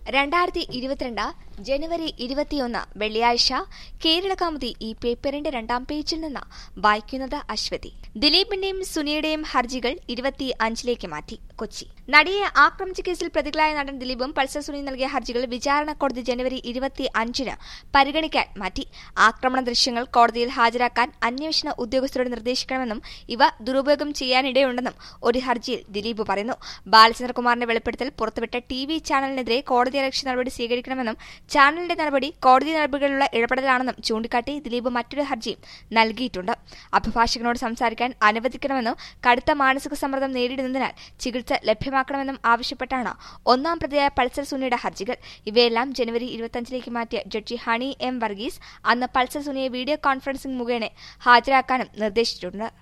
രണ്ടായിരത്തി ഇരുപത്തിരണ്ട് ജനുവരി ഇരുപത്തിയൊന്ന് വെള്ളിയാഴ്ച കേരളകൗമുദി ഈ പേപ്പറിന്റെ രണ്ടാം പേജിൽ നിന്ന് വായിക്കുന്നത് അശ്വതി ദിലീപിന്റെയും സുനിയുടെയും ഹർജികൾ ഇരുപത്തി അഞ്ചിലേക്ക് മാറ്റി കൊച്ചി നടിയെ ആക്രമിച്ച കേസിൽ പ്രതികളായ നടൻ ദിലീപും പൾസർ സുനി നൽകിയ ഹർജികൾ വിചാരണ കോടതി ജനുവരി ഇരുപത്തി അഞ്ചിന് പരിഗണിക്കാൻ മാറ്റി ആക്രമണ ദൃശ്യങ്ങൾ കോടതിയിൽ ഹാജരാക്കാൻ അന്വേഷണ ഉദ്യോഗസ്ഥരോട് നിർദ്ദേശിക്കണമെന്നും ഇവ ദുരുപയോഗം ചെയ്യാനിടയുണ്ടെന്നും ഒരു ഹർജിയിൽ ദിലീപ് പറയുന്നു ബാലചന്ദ്രകുമാറിന്റെ വെളിപ്പെടുത്തൽ പുറത്തുവിട്ട ടി വി ചാനലിനെതിരെ കോടതി അലക്ഷ്യ നടപടി സ്വീകരിക്കണമെന്നും ചാനലിന്റെ നടപടി കോടതി നടപടികളിലുള്ള ഇടപെടലാണെന്നും ചൂണ്ടിക്കാട്ടി ദിലീപ് മറ്റൊരു ഹർജിയും നൽകിയിട്ടുണ്ട് അഭിഭാഷകനോട് സംസാരിക്കാൻ അനുവദിക്കണമെന്നും കടുത്ത മാനസിക സമ്മർദ്ദം നേരിടുന്നതിനാൽ ചികിത്സ ലഭ്യമാക്കണമെന്നും ആവശ്യപ്പെട്ടാണ് ഒന്നാം പ്രതിയായ പൾസർ സുനിയുടെ ഹർജികൾ ഇവയെല്ലാം ജനുവരി ഇരുപത്തിയഞ്ചിലേക്ക് മാറ്റിയ ജഡ്ജി ഹണി എം വർഗീസ് അന്ന് പൾസർ സുനിയെ വീഡിയോ കോൺഫറൻസിംഗ് മുഖേന ഹാജരാക്കാനും നിർദ്ദേശിച്ചിട്ടുണ്ട്